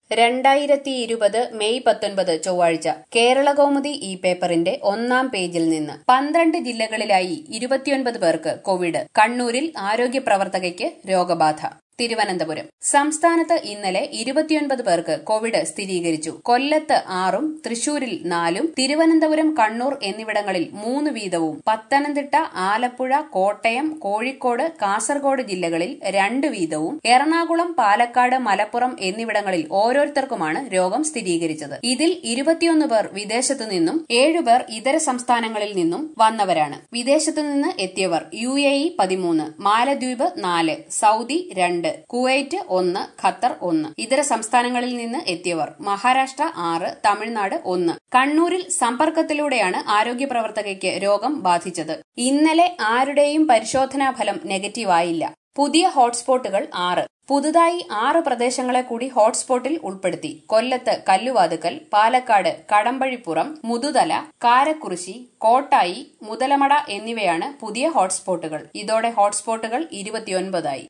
രണ്ടായിരത്തി ഇരുപത് മെയ് പത്തൊൻപത് ചൊവ്വാഴ്ച കേരളകൗമുദി ഈ പേപ്പറിന്റെ ഒന്നാം പേജിൽ നിന്ന് പന്ത്രണ്ട് ജില്ലകളിലായി ഇരുപത്തിയൊൻപത് പേർക്ക് കോവിഡ് കണ്ണൂരിൽ ആരോഗ്യ പ്രവർത്തകയ്ക്ക് രോഗബാധ തിരുവനന്തപുരം സംസ്ഥാനത്ത് ഇന്നലെ ഇരുപത്തിയൊൻപത് പേർക്ക് കോവിഡ് സ്ഥിരീകരിച്ചു കൊല്ലത്ത് ആറും തൃശൂരിൽ നാലും തിരുവനന്തപുരം കണ്ണൂർ എന്നിവിടങ്ങളിൽ മൂന്ന് വീതവും പത്തനംതിട്ട ആലപ്പുഴ കോട്ടയം കോഴിക്കോട് കാസർഗോഡ് ജില്ലകളിൽ രണ്ട് വീതവും എറണാകുളം പാലക്കാട് മലപ്പുറം എന്നിവിടങ്ങളിൽ ഓരോരുത്തർക്കുമാണ് രോഗം സ്ഥിരീകരിച്ചത് ഇതിൽ ഇരുപത്തിയൊന്ന് പേർ വിദേശത്തു നിന്നും ഏഴുപേർ ഇതര സംസ്ഥാനങ്ങളിൽ നിന്നും വന്നവരാണ് വിദേശത്തു നിന്ന് എത്തിയവർ യു എ ഇ പതിമൂന്ന് മാലദ്വീപ് നാല് സൗദി രണ്ട് കുവൈറ്റ് ഒന്ന് ഖത്തർ ഒന്ന് ഇതര സംസ്ഥാനങ്ങളിൽ നിന്ന് എത്തിയവർ മഹാരാഷ്ട്ര ആറ് തമിഴ്നാട് ഒന്ന് കണ്ണൂരിൽ സമ്പർക്കത്തിലൂടെയാണ് ആരോഗ്യ പ്രവർത്തകയ്ക്ക് രോഗം ബാധിച്ചത് ഇന്നലെ ആരുടെയും പരിശോധനാ ഫലം നെഗറ്റീവ് ആയില്ല പുതിയ ഹോട്ട്സ്പോട്ടുകൾ ആറ് പുതുതായി ആറ് പ്രദേശങ്ങളെ കൂടി ഹോട്ട്സ്പോട്ടിൽ ഉൾപ്പെടുത്തി കൊല്ലത്ത് കല്ലുവാതുക്കൽ പാലക്കാട് കടമ്പഴിപ്പുറം മുതുതല കാരക്കുറിശി കോട്ടായി മുതലമട എന്നിവയാണ് പുതിയ ഹോട്ട്സ്പോട്ടുകൾ ഇതോടെ ഹോട്ട്സ്പോട്ടുകൾ ഇരുപത്തിയൊൻപതായി